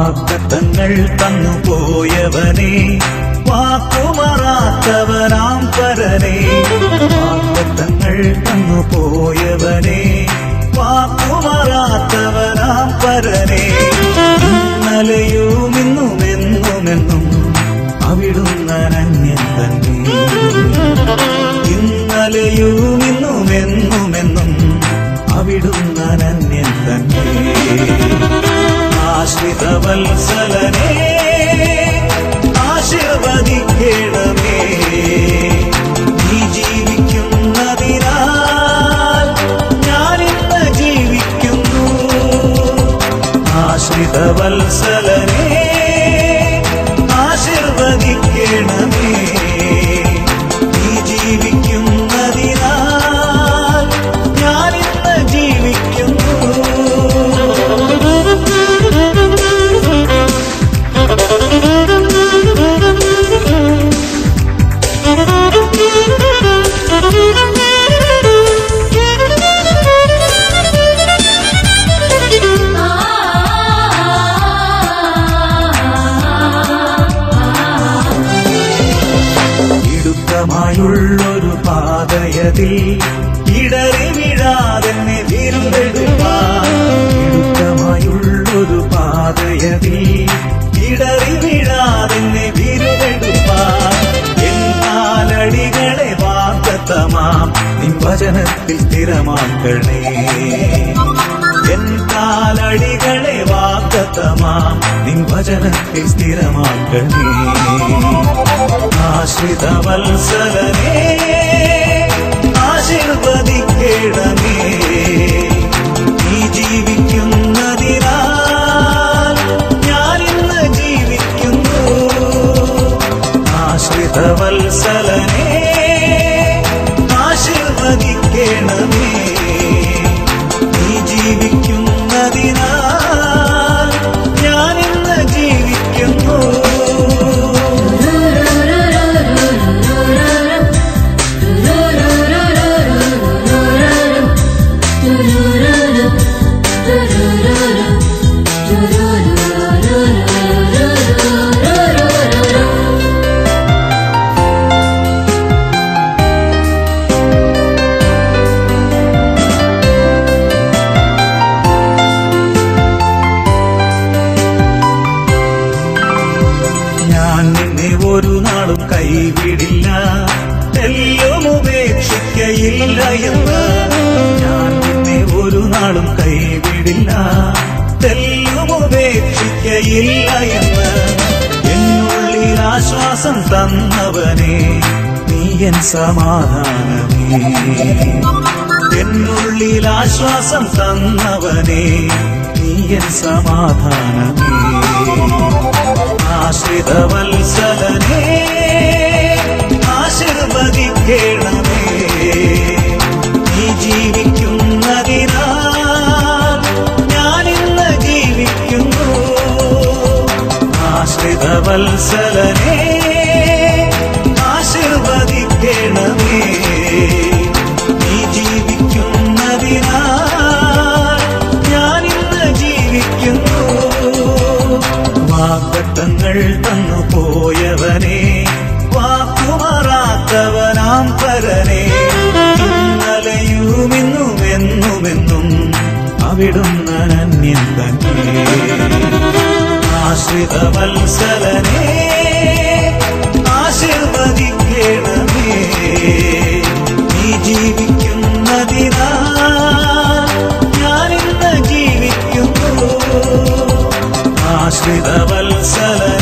വാഗ്ദത്തങ്ങൾ തന്നു പോയവനെ വാക്കുമാറാത്തവനാം പരനെ വാഗ്ദത്തങ്ങൾ തന്നു പോയവനെ വാക്കുമാറാത്തവനാം പരനെ ഇന്നലെയും ഇന്നും എന്നുമെന്നും അവിടുന്ന് അനന്യൻ തന്നെ ഇന്നലെയും ഇന്നും എന്നുമെന്നും അവിടുന്ന് അനന്യൻ തന്നെ ആശ്രിതവത്സലനേ ആശീർവദിക്കണമേ നീ ജീവിക്കുന്നതിനാൽ ഞാനിന്ന് ജീവിക്കുന്നു ആശ്രിതവത്സലനേ ആശീർവദിക്കണമേ നീ ജീവിക്കുന്നതിനാൽ ഞാനിന്ന് ജീവിക്കുന്നു ഇടുക്കമായുള്ളൊരു പാതയതിൽ ഇടറി വീഴാതെന്നെ വിരുതെടുപ്പാൻ ഇടുക്കമായുള്ളൊരു പാതയതിൽ ഇടറി വീഴാതെന്നെ വിരുതെടുപ്പാൻ എൻ കാലടികളെ വാഗ്ദത്തമാം നിൻ വചനത്തിൽ സ്ഥിരമാക്കണേ എൻ കാലടികളെ വാഗ്ദത്തമാം നിൻ വചനത്തിൽ സ്ഥിരമാക്കണേ ആശ്രിതവത്സലനേ ആശീർവദിക്കണമേ നീ ജീവിക്കുന്നതിനാൽ ഞാനിന്ന് ജീവിക്കുന്നു ആശ്രിതവത്സലനേ ആശീർവദിക്കണമേ നീ ജീവിക്കുന്നതിനാൽ ഞാനിന്ന് ജീവിക്കുന്നു ഞാൻ നിന്നെ ഒരു നാളും കൈവിടില്ല എല്ലാം ഉപേക്ഷിക്കയില്ല എന്ന് ഞാൻ നിന്നെ ഒരു നാളും കൈവിടില്ല എല്ലാം ഉപേക്ഷിക്കയില്ല എന്ന് എന്നുള്ളിൽ ആശ്വാസം തന്നവനെ നീ എൻ സമാധാനമേ എന്നുള്ളിൽ ആശ്വാസം തന്നവനെ നീ എൻ സമാധാനമേ ആശ്രിതവത്സലനേ ആശീർവദിക്കണമേ നീ ജീവിക്കുന്നതിനാൽ ഞാനിന്ന് ജീവിക്കുന്നു ആശ്രിതവത്സലനേ ആശീർവദിക്കണമേ നീ ജീവിക്കുന്നതിനാൽ ഞാനിന്ന് ജീവിക്കുന്നു വാഗ്ദത്തങ്ങൾ തന്നു പോയവനെ വാക്കുമാറാത്തവനാം പരനെ ഇന്നലെയും ഇന്നും എന്നുമെന്നും അവിടുന്ന് അനന്യൻ തന്നെ ആശ്രിതവത്സലനേ ആശീർവദിക്കണമേ നീ ജീവിക്കുന്നതിനാൽ ഞാനിന്ന് ജീവിക്കുന്നു ആശ്രിതവത്സല